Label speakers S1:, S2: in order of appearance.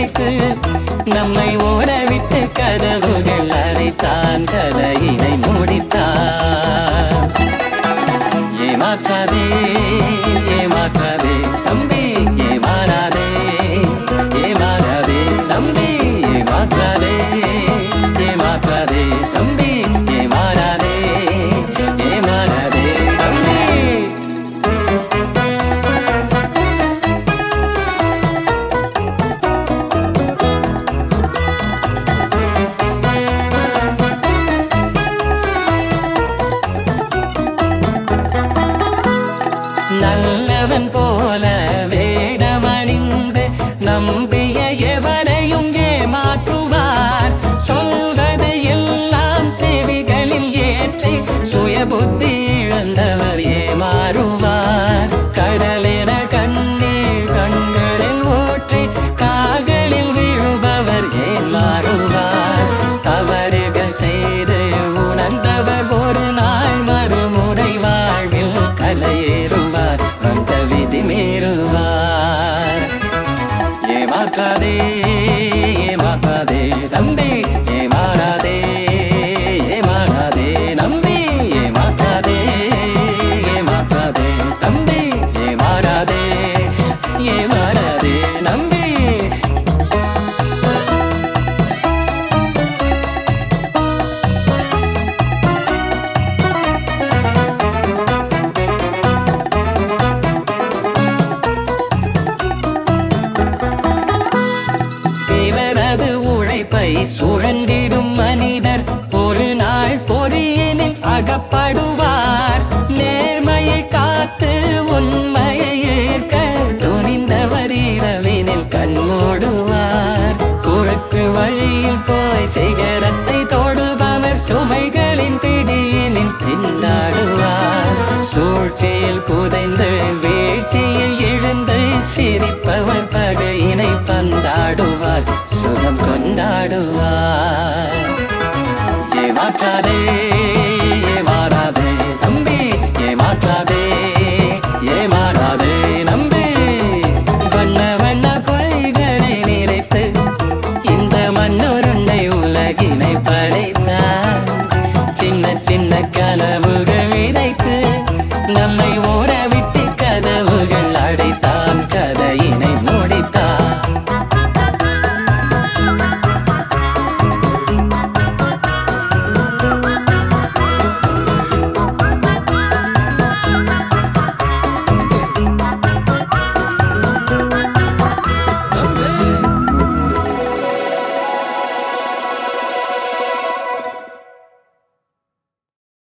S1: வைத்து நம்மை ஓடவிட்டு கதவுகள் அரைத்தான் கதையினை முடித்தான் ஏமாற்றாதே ஏமாற்றாதே தம்பி ஏமாறாதே ஏமாறாதே தம்பி ஏமாற்றாதே ஏமாற்றாதே தம்பி ஏமாறாதே ஏமாறாதே தம்பி நல்லவன் போல வேடமணிந்து நம்பிய எவரையும் ஏமாற்றுவார் சொல்வதை எல்லாம் செவிகளில் ஏற்றி சுயபுத்தி இழந்தவர் ஏமாறுவார் கடலென கண்ணீர் கண்களில் ஊற்றி கால்களில் விழுபவர் ஏமாறுவார் தவறுகள் செய்து உணர்ந்தவர் ஒரு நாள் மறுமுறை வாழ்வில் கலையேறுவார் வந்த விதி மீறுவார் ஏமாற்றாதே ஏமாற்றாதே தம்பி ஏமாறாதே ஏமாறாதே நம்பி ஏமாற்றாதே ஏமாற்றாதே தம்பி ஏமாறாதே ஏமாறாதே நம்பி இவரது உழைப்பை சுழந்திடும் மனிதர் ஒரு நாள் பொறியினில் அகப்படுவார் நேர்மையை காத்து உண்மையை ஏற்க துணிந்தவர் இரவினில் கண்மூடுவார் குறுக்கு வழியில் போய் சிகரத்தை தொடுபவர் சுமைகளின் பிடியினில் திண்டாடுவார் சூழ்ச்சியில் புதைந்து வீழ்ச்சியில் எழுந்து சிரிப்பவர் பகையினை பந்தாடுவார் சுகம் கொண்டாடுவார் ஏமாற்றாதே